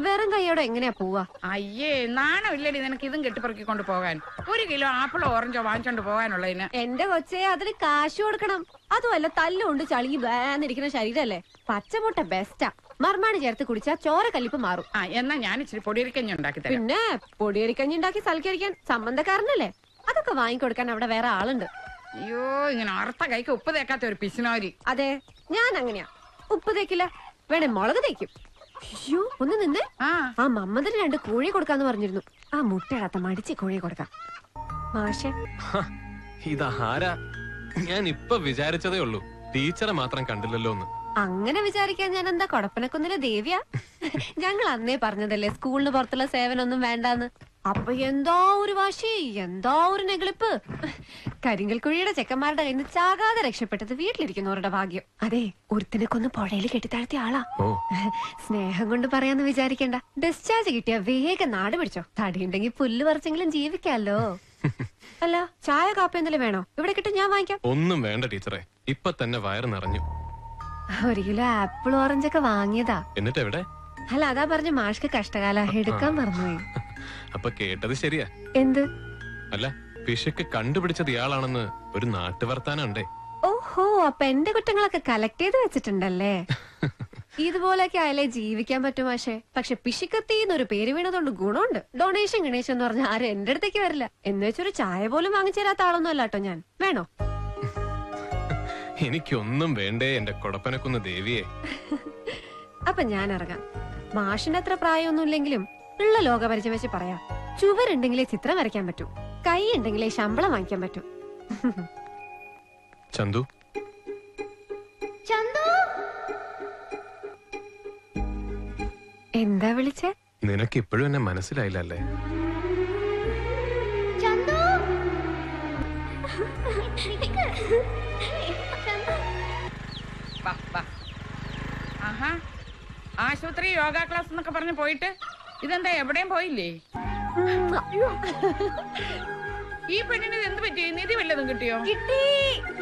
വെറും കൈയോടെ എങ്ങനെയാ പോവാ അയ്യേ നാണമില്ലടി നിനക്ക് ഇതും കെട്ടിപ്പറക്കിക്കൊണ്ട് പോകാൻ ഒരു കിലോ ആപ്പിളോ ഓറഞ്ചോ വാങ്ങിച്ചോണ്ട് പോകാനുള്ളതിന് എന്റെ കൊച്ചെ അതിന് കാശ് കൊടുക്കണം അതുമല്ല തല്ലുകൊണ്ട് ചളിങ്ങി വേന്നിരിക്കുന്ന ശരീരല്ലേ പച്ചമുട്ട ബെസ്റ്റാ മർമാണി ചേർത്ത് കുടിച്ചാ ചോര കല്ലിപ്പ് മാറും ആ എന്നാ ഞാൻ ഇച്ചിരി പൊടിയരിക്കഞ്ഞി ഉണ്ടാക്കി തരാം പിന്നെ പൊടിയരിക്കഞ്ഞി ഉണ്ടാക്കി സൽക്കരിക്കാൻ സംബന്ധക്കാരനല്ലേ അതൊക്കെ വാങ്ങിക്കൊടുക്കാൻ അവിടെ വേറെ ആളുണ്ട് അയ്യോ ഇങ്ങനെ അറുത്ത കൈക്ക് ഉപ്പ് തേക്കാത്ത ഒരു പിസിനോരി അതെ ഞാൻ അങ്ങനെയാ ഉപ്പ് തേക്കില്ല വേണേ മുളക് തേക്കും അയ്യോ ഒന്ന് നിന്നേ ആ ആ മമ്മദിന് രണ്ട് കോഴി കൊടുക്കാന്ന് പറഞ്ഞിരുന്നു ആ മുട്ടയിടാത്ത മടിച്ച് കോഴി കൊടുക്കാം മാഷെ ഇതാരാ ഞാൻ ഇപ്പൊ വിചാരിച്ചതേ ഉള്ളൂ ടീച്ചറെ മാത്രം കണ്ടില്ലല്ലോ എന്ന് അങ്ങനെ വിചാരിക്കാൻ ഞാൻ എന്താ കൊടപ്പനക്കുന്നിലെ ദേവിയാ ഞങ്ങൾ അന്നേ പറഞ്ഞതല്ലേ സ്കൂളിന് പുറത്തുള്ള സേവനമൊന്നും വേണ്ടാന്ന് അപ്പൊ എന്തോ ഒരു വാശി എന്തോ ഒരു നെഗളിപ്പ് കരിങ്കൽ കുഴിയുടെ ചെക്കന്മാരുടെ കയ്യിൽ നിന്ന് ചാകാതെ രക്ഷപ്പെട്ടത് വീട്ടിലിരിക്കുന്നവരുടെ ഭാഗ്യം അതെ ഒരുത്തിനെ കൊന്ന് പുഴയിൽ കെട്ടിത്താഴ്ത്തിയ ആളാ ഓ സ്നേഹം കൊണ്ട് പറയാന്ന് വിചാരിക്കണ്ട ഡിസ്ചാർജ് കിട്ടിയ വേഗം നാട് പിടിച്ചോ തടിയുണ്ടെങ്കിൽ പുല്ല് പറിച്ചെങ്കിലും ജീവിക്കാലോ അല്ല ചായ കാപ്പി എന്തെങ്കിലും വേണോ ഇവിടെ കിട്ടും ഞാൻ വാങ്ങിക്കാം ഒന്നും വേണ്ട ടീച്ചറെ ഇപ്പൊ തന്നെ വയറ് നിറഞ്ഞു ഒരു കിലോ ആപ്പിൾ ഓറഞ്ച് ഒക്കെ വാങ്ങിയതാ എന്നിട്ട് എവിടെ അല്ല അതാ പറഞ്ഞ മാഷ്ക്ക് കഷ്ടകാല എടുക്കാൻ മറന്നുപോയി അപ്പൊ കേട്ടത് ശരിയാ എന്ത് അല്ല പിശുക്ക് കണ്ടുപിടിച്ചത് ഇയാളാണെന്ന് ഒരു നാട്ടുവർത്താനുണ്ടേ ഓഹോ അപ്പൊ എന്റെ കുറ്റങ്ങളൊക്കെ കളക്ട് ചെയ്ത് വെച്ചിട്ടുണ്ടല്ലേ ഇതുപോലൊക്കെ ആയാലേ ജീവിക്കാൻ പറ്റും പക്ഷേ പക്ഷെ പിശിക്കത്തി എന്നൊരു പേര് വീണതുകൊണ്ട് ഗുണമുണ്ട് ഡൊണേഷൻ ഗണേശൻ എന്ന് പറഞ്ഞാൽ ആരും എന്റെ അടുത്തേക്ക് വരില്ല എന്ന് വെച്ചൊരു ചായ പോലും വാങ്ങിച്ചു തരാത്ത ആളൊന്നും അല്ല കേട്ടോ ഞാൻ വേണോ എനിക്കൊന്നും വേണ്ടേ എന്റെ കൊടപ്പനക്കുന്ന് ദേവിയെ അപ്പൊ ഞാൻ ഇറങ്ങാം മാഷിന്റെ അത്ര പ്രായമൊന്നും ഇല്ലെങ്കിലും ഉള്ള ലോകപരിചയം വെച്ച് പറയാം ചുവരുണ്ടെങ്കിലേ ചിത്രം വരയ്ക്കാൻ പറ്റൂ കൈ ഉണ്ടെങ്കിലേ ശമ്പളം വാങ്ങിക്കാൻ പറ്റൂ ചന്തു എന്താ വിളിച്ചേ നിനക്ക് ഇപ്പോഴും എന്നെ മനസ്സിലായില്ല അല്ലേ വാ വാ ആഹാ ആശുപത്രി യോഗ ക്ലാസ് എന്നൊക്കെ പറഞ്ഞ് പോയിട്ട് ഇതെന്താ എവിടെയും പോയില്ലേ ഈ പെണ്ണിന് ഇത് എന്ത് പറ്റി നിധി വല്ലതും കിട്ടിയോ കിട്ടി